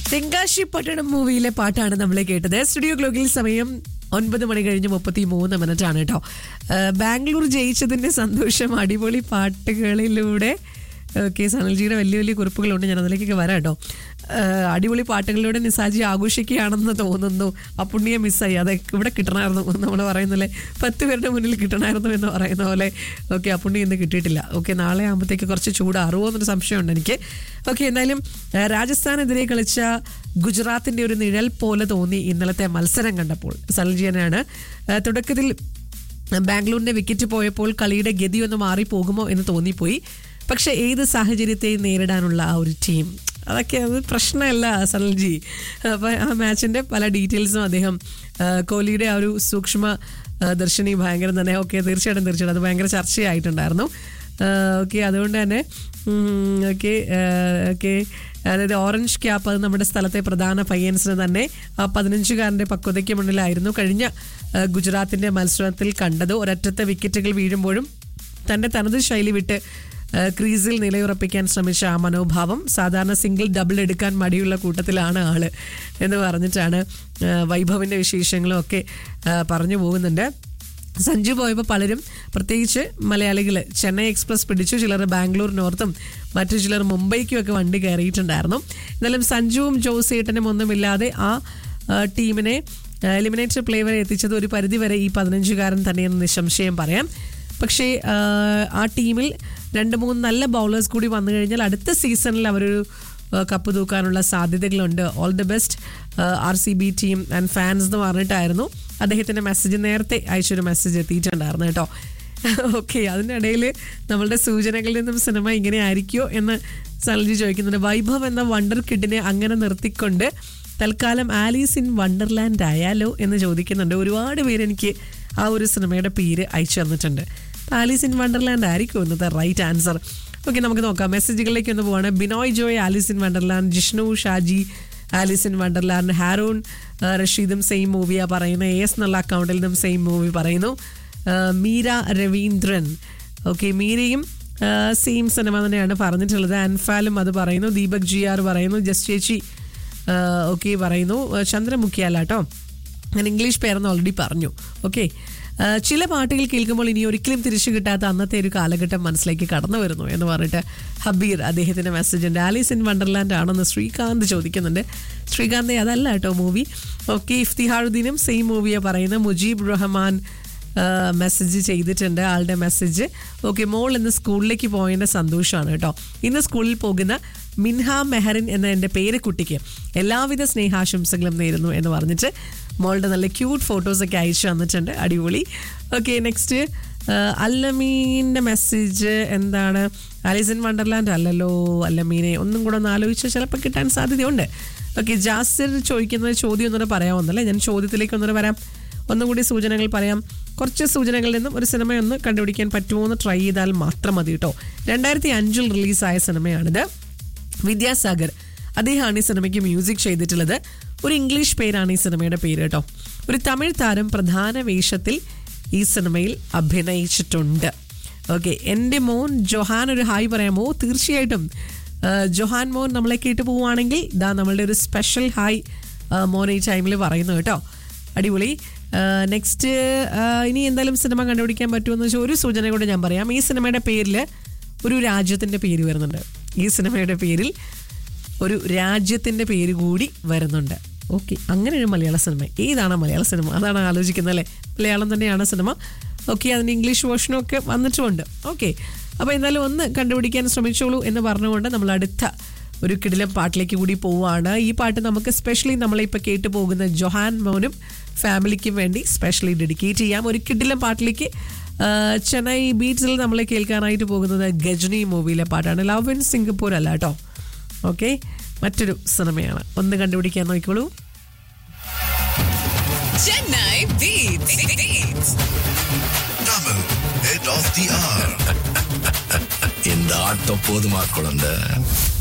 തെങ്കാശി പട്ടണം മൂവിയിലെ പാട്ടാണ് നമ്മൾ കേട്ടത് സ്റ്റുഡിയോ ഗ്ലോക്കിൽ സമയം ഒൻപത് മണി കഴിഞ്ഞ് മുപ്പത്തി മൂന്ന് മിനിറ്റ് ആണ് കേട്ടോ ഏഹ് ബാംഗ്ലൂർ ജയിച്ചതിന്റെ സന്തോഷം അടിപൊളി പാട്ടുകളിലൂടെ ഓക്കെ സനൽജിയുടെ വലിയ വലിയ കുറിപ്പുകളുണ്ട് ഞാൻ അതിലേക്കൊക്കെ വരാം കേട്ടോ ഏഹ് അടിപൊളി പാട്ടുകളിലൂടെ നിസാജി ആഘോഷിക്കുകയാണെന്ന് തോന്നുന്നു ആ പുണ്യം മിസ്സായി അത് ഇവിടെ കിട്ടണമായിരുന്നു നമ്മൾ പറയുന്നില്ലേ പത്ത് പേരുടെ മുന്നിൽ കിട്ടണമായിരുന്നു എന്ന് പറയുന്ന പോലെ ഓക്കെ ആ പുണ്യം ഇന്ന് കിട്ടിയിട്ടില്ല ഓക്കെ നാളെ ആകുമ്പോഴത്തേക്ക് കുറച്ച് ചൂടാറുമോ എന്നൊരു സംശയമുണ്ട് എനിക്ക് ഓക്കെ എന്തായാലും ഏഹ് രാജസ്ഥാനെതിരെ കളിച്ച ഗുജറാത്തിന്റെ ഒരു നിഴൽ പോലെ തോന്നി ഇന്നലത്തെ മത്സരം കണ്ടപ്പോൾ സൽജിയനാണ് ഏഹ് തുടക്കത്തിൽ ബാംഗ്ലൂരിന്റെ വിക്കറ്റ് പോയപ്പോൾ കളിയുടെ ഗതി ഒന്ന് മാറിപ്പോകുമോ എന്ന് തോന്നിപ്പോയി പക്ഷെ ഏത് സാഹചര്യത്തെയും നേരിടാനുള്ള ആ ഒരു ടീം അതൊക്കെ അത് പ്രശ്നമല്ല സനൽജി അപ്പോൾ ആ മാച്ചിന്റെ പല ഡീറ്റെയിൽസും അദ്ദേഹം ആ, കോഹ്ലിയുടെ ആ ഒരു സൂക്ഷ്മ ആ, ദർശനി ഭയങ്കര തന്നെ ഓക്കെ തീർച്ചയായിട്ടും തീർച്ചയായിട്ടും അത് ഭയങ്കര ചർച്ചയായിട്ടുണ്ടായിരുന്നു ഓക്കെ അതുകൊണ്ട് തന്നെ ഓക്കെ ഓക്കെ അതായത് ഓറഞ്ച് ക്യാപ്പ് അത് നമ്മുടെ സ്ഥലത്തെ പ്രധാന പയ്യൻസിന് തന്നെ ആ പതിനഞ്ചുകാരൻ്റെ പക്വതയ്ക്ക് മുന്നിലായിരുന്നു കഴിഞ്ഞ ആ, ഗുജറാത്തിന്റെ മത്സരത്തിൽ കണ്ടത് ഒരറ്റത്തെ വിക്കറ്റുകൾ വീഴുമ്പോഴും തന്റെ തനത് ശൈലി വിട്ട് ആ, ക്രീസിൽ നിലയുറപ്പിക്കാൻ ശ്രമിച്ച ആ മനോഭാവം സാധാരണ സിംഗിൾ ഡബിൾ എടുക്കാൻ മടിയുള്ള കൂട്ടത്തിലാണ് ആള് എന്ന് പറഞ്ഞിട്ടാണ് ആ, വൈഭവിന്റെ വിശേഷങ്ങളും ഒക്കെ ആ, പറഞ്ഞു പോകുന്നുണ്ട് സഞ്ജു പോയപ്പോൾ പലരും പ്രത്യേകിച്ച് മലയാളികൾ ചെന്നൈ എക്സ്പ്രസ് പിടിച്ചു ചിലർ ബാംഗ്ലൂർ നോർത്തും മറ്റു ചിലർ മുംബൈക്കും ഒക്കെ വണ്ടി കയറിയിട്ടുണ്ടായിരുന്നു എന്നാലും സഞ്ജുവും ജോസേട്ടനും ഒന്നുമില്ലാതെ ആ ആ, ടീമിനെ എലിമിനേറ്റർ പ്ലേ വരെ എത്തിച്ചത് ഒരു പരിധിവരെ ഈ പതിനഞ്ചുകാരൻ തന്നെയെന്ന് നിസ്സംശയം പറയാം പക്ഷേ ആ, ആ ടീമിൽ രണ്ട് മൂന്ന് നല്ല ബൗളേഴ്സ് കൂടി വന്നു കഴിഞ്ഞാൽ അടുത്ത സീസണിൽ അവരൊരു ആ, കപ്പ് തൂക്കാനുള്ള സാധ്യതകളുണ്ട് all the best R C B team and fans എന്ന് പറഞ്ഞിട്ടായിരുന്നു അദ്ദേഹത്തിന്റെ മെസ്സേജ് നേരത്തെ അയച്ചൊരു മെസ്സേജ് എത്തിയിട്ടുണ്ടായിരുന്നു കേട്ടോ ഓക്കെ അതിനിടയിൽ നമ്മളുടെ സൂചനകളിൽ നിന്നും സിനിമ ഇങ്ങനെ ആയിരിക്കുമോ എന്ന് സൽജി ചോദിക്കുന്നുണ്ട് വൈഭവ് എന്ന വണ്ടർ കിഡിനെ അങ്ങനെ നിർത്തിക്കൊണ്ട് തൽക്കാലം ആലീസ് ഇൻ വണ്ടർലാൻഡ് ആയാലോ എന്ന് ചോദിക്കുന്നുണ്ട് ഒരുപാട് പേര് എനിക്ക് ആ ഒരു സിനിമയുടെ പേര് അയച്ചു തന്നിട്ടുണ്ട് ആലീസ് ഇൻ വണ്ടർലാൻഡ് ആയിരിക്കും ഇന്നത്തെ റൈറ്റ് ആൻസർ ഓക്കെ നമുക്ക് നോക്കാം മെസ്സേജുകളിലേക്ക് ഒന്ന് പോവാണ് Binoy Joy Alice in Wonderland Jishnu Shaji Alice in Wonderland Haroon ആ, റഷീദും സെയിം മൂവിയാ പറയുന്നത് എ എസ് എന്നുള്ള അക്കൗണ്ടിൽ നിന്നും സെയിം മൂവി പറയുന്നു ആ, മീര രവീന്ദ്രൻ ഓക്കെ മീരയും സെയിം സിനിമ തന്നെയാണ് പറഞ്ഞിട്ടുള്ളത് അൻഫാലും അത് പറയുന്നു ദീപക് ജി ആർ പറയുന്നു ജസ്റ്റ് ചേച്ചി ഓക്കെ പറയുന്നു ആ, ചന്ദ്രമുഖിയല്ല കേട്ടോ ഞാൻ ഇംഗ്ലീഷ് പേരെന്ന് ഓൾറെഡി പറഞ്ഞു ഓക്കെ ചില പാട്ടുകൾ കേൾക്കുമ്പോൾ ഇനി ഒരിക്കലും തിരിച്ചു കിട്ടാത്ത അന്നത്തെ ഒരു കാലഘട്ടം മനസ്സിലേക്ക് കടന്നു വരുന്നു എന്ന് പറഞ്ഞിട്ട് ഹബീർ അദ്ദേഹത്തിന്റെ മെസ്സേജ് ഉണ്ട് ആലീസ് ഇൻ വണ്ടർലാൻഡ് ആണെന്ന് ശ്രീകാന്ത് ചോദിക്കുന്നുണ്ട് ശ്രീകാന്ത് അതല്ല കേട്ടോ മൂവി ഓക്കെ ഇഫ്തിഹാറുദ്ദീനും സെയിം മൂവിയെ പറയുന്നത് മുജീബ് റഹ്മാൻ മെസ്സേജ് ചെയ്തിട്ടുണ്ട് ആളുടെ മെസ്സേജ് ഓക്കെ മോൾ ഇന്ന് സ്കൂളിലേക്ക് പോയതിൻ്റെ സന്തോഷമാണ് കേട്ടോ ഇന്ന് സ്കൂളിൽ പോകുന്ന മിൻഹ മെഹറിൻ എന്ന എൻ്റെ പേരക്കുട്ടിക്ക് എല്ലാവിധ സ്നേഹാശംസകളും നേരുന്നു എന്ന് പറഞ്ഞിട്ട് മോളുടെ നല്ല ക്യൂട്ട് ഫോട്ടോസൊക്കെ അയച്ചു തന്നിട്ടുണ്ട് അടിപൊളി ഓക്കെ നെക്സ്റ്റ് അല്ലമീൻ്റെ മെസ്സേജ് എന്താണ് ആലിസൺ വണ്ടർലാൻഡ് അല്ലല്ലോ അല്ലമീനെ ഒന്നും കൂടെ ഒന്ന് ആലോചിച്ച് ചിലപ്പോൾ കിട്ടാൻ സാധ്യതയുണ്ട് ഓക്കെ ജാസിർ ചോദിക്കുന്ന ചോദ്യം ഒന്നുകൂടെ പറയാമെന്നല്ലേ ഞാൻ ചോദ്യത്തിലേക്ക് ഒന്നുകൂടെ വരാം ഒന്നുകൂടി സൂചനകൾ പറയാം കുറച്ച് സൂചനകളിൽ നിന്നും ഒരു സിനിമയൊന്ന് കണ്ടുപിടിക്കാൻ പറ്റുമോ എന്ന് ട്രൈ ചെയ്താൽ മാത്രം മതി കേട്ടോ രണ്ടായിരത്തി അഞ്ചിൽ റിലീസായ സിനിമയാണിത് വിദ്യാസാഗർ അദ്ദേഹമാണ് ഈ സിനിമയ്ക്ക് മ്യൂസിക് ചെയ്തിട്ടുള്ളത് ഒരു ഇംഗ്ലീഷ് പേരാണ് ഈ സിനിമയുടെ പേര് കേട്ടോ ഒരു തമിഴ് താരം പ്രധാന വേഷത്തിൽ ഈ സിനിമയിൽ അഭിനയിച്ചിട്ടുണ്ട് ഓക്കെ എൻ്റെ മോൻ ജൊഹാൻ ഒരു ഹായ് പറയാമോ തീർച്ചയായിട്ടും ആ, ജൊഹാൻ മോൻ നമ്മളെ കേട്ട് പോവുകയാണെങ്കിൽ ഇതാ നമ്മളുടെ ഒരു സ്പെഷ്യൽ ഹായ് ആ, മോൻ ഈ ടൈമിൽ പറയുന്നു കേട്ടോ അടിപൊളി നെക്സ്റ്റ് ഇനി എന്തായാലും സിനിമ കണ്ടുപിടിക്കാൻ പറ്റുമെന്ന് വെച്ചാൽ ഒരു സൂചന കൂടെ ഞാൻ പറയാം ഈ സിനിമയുടെ പേരിൽ ഒരു രാജ്യത്തിൻ്റെ പേര് വരുന്നുണ്ട് ഈ സിനിമയുടെ പേരിൽ ഒരു രാജ്യത്തിൻ്റെ പേര് കൂടി വരുന്നുണ്ട് ഓക്കെ അങ്ങനെ ഒരു മലയാള സിനിമ ഏതാണ് ആ മലയാള സിനിമ അതാണ് ആലോചിക്കുന്നത് അല്ലേ മലയാളം തന്നെയാണ് സിനിമ ഓക്കെ അതിന് ഇംഗ്ലീഷ് വേർഷനും ഒക്കെ വന്നിട്ടുമുണ്ട് ഓക്കെ അപ്പോൾ എന്തായാലും ഒന്ന് കണ്ടുപിടിക്കാൻ ശ്രമിച്ചോളൂ എന്ന് പറഞ്ഞുകൊണ്ട് നമ്മൾ അടുത്ത ഒരു കിടിലം പാട്ടിലേക്ക് കൂടി പോവുകയാണ് ഈ പാട്ട് നമുക്ക് സ്പെഷ്യലി നമ്മളിപ്പോൾ കേട്ടു പോകുന്ന ജൊഹാൻ മോനും ഫാമിലിക്കും വേണ്ടി സ്പെഷ്യലി ഡെഡിക്കേറ്റ് ചെയ്യാം ഒരു കിടിലം പാട്ടിലേക്ക് ആ, ചെന്നൈ ബീച്ചിൽ നമ്മളെ കേൾക്കാനായിട്ട് പോകുന്നത് ഗജനി മൂവിയിലെ പാട്ടാണ് ലവ് ഇൻ സിംഗപ്പൂർ അല്ല കേട്ടോ ഓക്കെ മറ്റൊരു സിനിമയാണ് ഒന്ന് കണ്ടുപിടിക്കാൻ നോക്കിക്കോളൂ Chennai Beats. Beats. Tamil, head of the hour. இந்த ஆட்டம் போதுமா குழந்தை